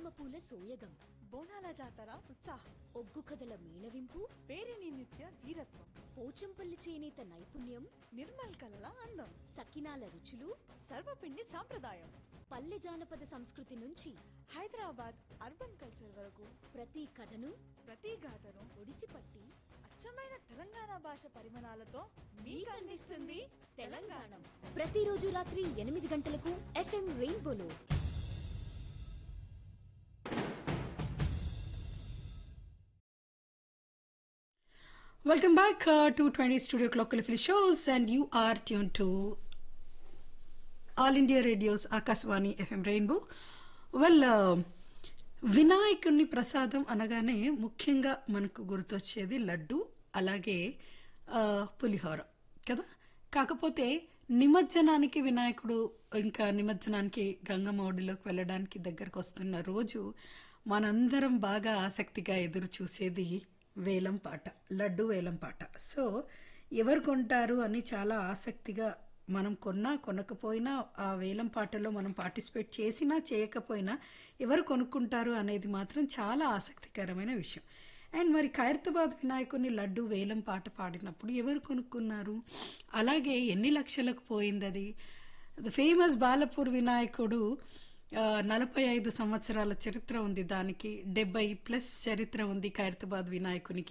బతుకమ్మ పూల సోయగం బోనాల జాతర ఉత్సాహం ఒగ్గు కథల మేళవింపు పేరిని నిత్య వీరత్వం పోచంపల్లి చేనేత నైపుణ్యం నిర్మల్ కలల అందం సకినాల రుచులు సర్వపిండి సాంప్రదాయం పల్లె జానపద సంస్కృతి నుంచి హైదరాబాద్ అర్బన్ కల్చర్ వరకు ప్రతి కథను ప్రతి గాథను ఒడిసిపట్టి అచ్చమైన తెలంగాణ భాష పరిమాణాలతో మీకు అందిస్తుంది తెలంగాణ ప్రతిరోజు రాత్రి ఎనిమిది గంటలకు ఎఫ్ఎం రెయిన్బోలో Welcome back uh, to 20 Studio Clock Colorful Shows, and you are tuned to All India Radio's Akaswani FM Rainbow. Well, uh, వినాయకుని ప్రసాదం అనగానే ముఖ్యంగా మనకు గుర్తొచ్చేది లడ్డు అలాగే ఆ, పులిహోర కదా కాకపోతే నిమజ్జనానికి వినాయకుడు ఇంకా నిమజ్జనానికి గంగమ్మ ఒడిలోకి వెళ్ళడానికి దగ్గరకు వస్తున్న రోజు మనందరం బాగా ఆసక్తిగా ఎదురు చూసేది వేలం పాట లడ్డు వేలం పాట సో ఎవరు కొంటారు అని చాలా ఆసక్తిగా మనం కొన్నా కొనకపోయినా ఆ వేలం పాటలో మనం పార్టిసిపేట్ చేసినా చేయకపోయినా ఎవరు కొనుక్కుంటారు అనేది మాత్రం చాలా ఆసక్తికరమైన విషయం అండ్ మరి ఖైరతాబాద్ వినాయకుని లడ్డు వేలం పాట పాడినప్పుడు ఎవరు కొనుక్కున్నారు అలాగే ఎన్ని లక్షలకు పోయింది అది ఫేమస్ బాలపూర్ వినాయకుడు ఆ, నలభై ఐదు సంవత్సరాల చరిత్ర ఉంది దానికి డెబ్బై ప్లస్ చరిత్ర ఉంది ఖైరతాబాద్ వినాయకునికి